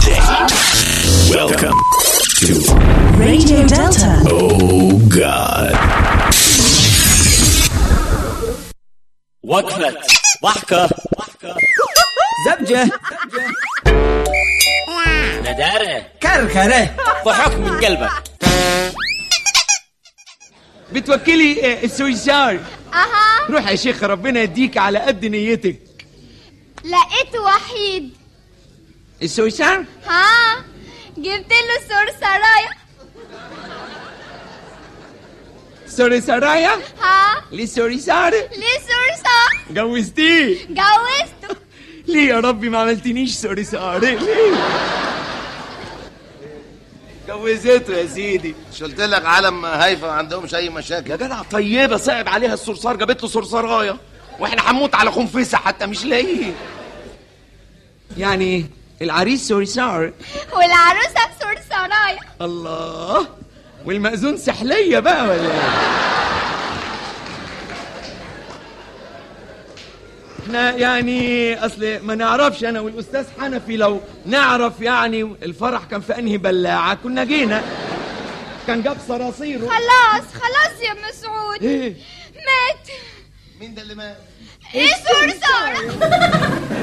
Welcome to Radio Delta. Oh God. وقفة ضحكة زبجة ندارة كركرة ضحك من قلبك بتوكلي آه، السويسار اها روح يا شيخ ربنا يديك على قد نيتك لقيت وحيد السويسار ها جبت له سور سرايا سوري سرايا ها ليه سوري سار ليه سور سار جوزتيه جوزته ليه يا ربي ما عملتنيش سوري سار ليه جوزته يا سيدي مش قلت لك عالم هايفه ما عندهمش اي مشاكل يا جدع طيبه صعب عليها الصرصار جابت له صرصرايه واحنا هنموت على خنفسه حتى مش لاقيه يعني العريس سوري سار والعروسه سور سرايا الله والمأذون سحلية بقى ولا ايه؟ احنا يعني اصل ما نعرفش انا والاستاذ حنفي لو نعرف يعني الفرح كان في انهي بلاعه كنا جينا كان جاب صراصيره خلاص خلاص يا مسعود ايه مات مين ده اللي مات ايه سور سارة